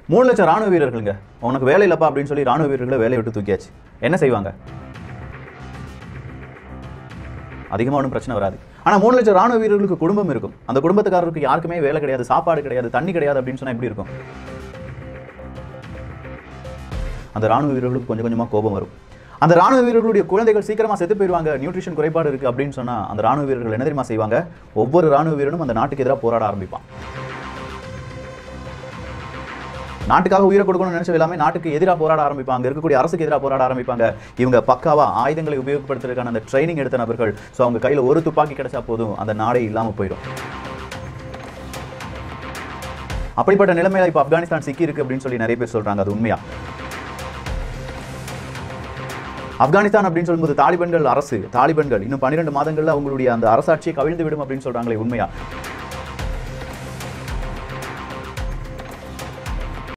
மூணு லட்சம் ராணுவ வீரர்களுங்க உனக்கு வேலை இல்லப்பா அப்படின்னு சொல்லி ராணுவ வீரர்களை வேலையை விட்டு தூக்கியாச்சு என்ன செய்வாங்க அதிகமாக ஒன்றும் பிரச்சனை வராது ஆனால் மூணு லட்சம் ராணுவ வீரர்களுக்கு குடும்பம் இருக்கும் அந்த குடும்பத்துக்காரருக்கு யாருக்குமே வேலை கிடையாது சாப்பாடு கிடையாது தண்ணி கிடையாது அப்படின்னு சொன்னா எப்படி இருக்கும் அந்த ராணுவ வீரர்களுக்கு கொஞ்சம் கொஞ்சமாக கோபம் வரும் அந்த ராணுவ வீரர்களுடைய குழந்தைகள் சீக்கிரமா செத்து போயிடுவாங்க நியூட்ரிஷன் குறைபாடு இருக்கு அப்படின்னு சொன்னா அந்த ராணுவ வீரர்கள் என்ன தெரியுமா செய்வாங்க ஒவ்வொரு ராணுவ வீரனும் அந்த நாட்டுக்கு எதிராக போராட ஆரம்பிப்பான் நாட்டுக்காக உயிரை கொடுக்கணும்னு நினைச்ச எல்லாமே நாட்டுக்கு எதிராக போராட ஆரம்பிப்பாங்க அங்க இருக்கக்கூடிய அரசுக்கு எதிராக போராட ஆரம்பிப்பாங்க இவங்க பக்காவா ஆயுதங்களை உபயோகப்படுத்துறதுக்கான அந்த ட்ரைனிங் எடுத்த நபர்கள் ஸோ அவங்க கையில ஒரு துப்பாக்கி கிடைச்சா போதும் அந்த நாடே இல்லாம போயிடும் அப்படிப்பட்ட நிலைமையில இப்போ ஆப்கானிஸ்தான் சிக்கி இருக்கு அப்படின்னு சொல்லி நிறைய பேர் சொல்றாங்க அது உண்மையா ஆப்கானிஸ்தான் அப்படின்னு சொல்லும்போது தாலிபன்கள் அரசு தாலிபன்கள் இன்னும் பன்னிரெண்டு மாதங்கள்ல அவங்களுடைய அந்த அரசாட்சியை கவிழ்ந்து விடும் அப்படின்னு சொல்றாங்களே உண்மையா